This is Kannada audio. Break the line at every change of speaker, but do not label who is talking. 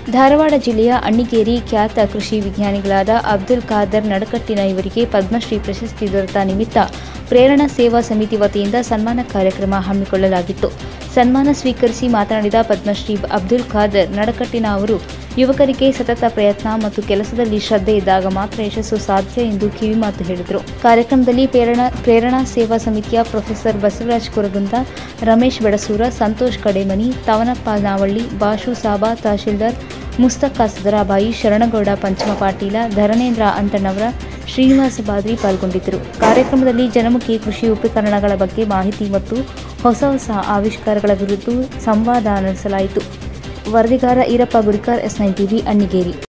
ಧಾರವಾಡ ಜಿಲ್ಲೆಯ ಅಣ್ಣಿಗೇರಿ ಖ್ಯಾತ ಕೃಷಿ ವಿಜ್ಞಾನಿಗಳಾದ ಅಬ್ದುಲ್ ಖಾದರ್ ನಡಕಟ್ಟಿನ ಇವರಿಗೆ ಪದ್ಮಶ್ರೀ ಪ್ರಶಸ್ತಿ ದೊರೆತ ನಿಮಿತ್ತ ಪ್ರೇರಣಾ ಸೇವಾ ಸಮಿತಿ ವತಿಯಿಂದ ಸನ್ಮಾನ ಕಾರ್ಯಕ್ರಮ ಹಮ್ಮಿಕೊಳ್ಳಲಾಗಿತ್ತು ಸನ್ಮಾನ ಸ್ವೀಕರಿಸಿ ಮಾತನಾಡಿದ ಪದ್ಮಶ್ರೀ ಅಬ್ದುಲ್ ಖಾದರ್ ನಡಕಟ್ಟಿನ ಅವರು ಯುವಕರಿಗೆ ಸತತ ಪ್ರಯತ್ನ ಮತ್ತು ಕೆಲಸದಲ್ಲಿ ಶ್ರದ್ಧೆ ಇದ್ದಾಗ ಮಾತ್ರ ಯಶಸ್ಸು ಸಾಧ್ಯ ಎಂದು ಕಿವಿಮಾತು ಹೇಳಿದರು ಕಾರ್ಯಕ್ರಮದಲ್ಲಿ ಪ್ರೇರಣಾ ಪ್ರೇರಣಾ ಸೇವಾ ಸಮಿತಿಯ ಪ್ರೊಫೆಸರ್ ಬಸವರಾಜ್ ಕುರಗುಂದ ರಮೇಶ್ ಬೆಡಸೂರ ಸಂತೋಷ್ ಕಡೇಮನಿ ತವನಪ್ಪ ನಾವಳ್ಳಿ ಬಾಷು ಸಾಬಾ ತಹಶೀಲ್ದಾರ್ ಮುಸ್ತಕ್ ಸದರಾಬಾಯಿ ಶರಣಗೌಡ ಪಂಚಮ ಪಾಟೀಲ ಧರಣೇಂದ್ರ ಅಂತಣ್ಣವರ ಶ್ರೀನಿವಾಸ ಬಾದ್ರಿ ಪಾಲ್ಗೊಂಡಿದ್ದರು ಕಾರ್ಯಕ್ರಮದಲ್ಲಿ ಜನಮುಖಿ ಕೃಷಿ ಉಪಕರಣಗಳ ಬಗ್ಗೆ ಮಾಹಿತಿ ಮತ್ತು ಹೊಸ ಹೊಸ ಆವಿಷ್ಕಾರಗಳ ಕುರಿತು ಸಂವಾದ ನಡೆಸಲಾಯಿತು ವರದಿಗಾರ Eerappa Gurikar S nine TV Annigeri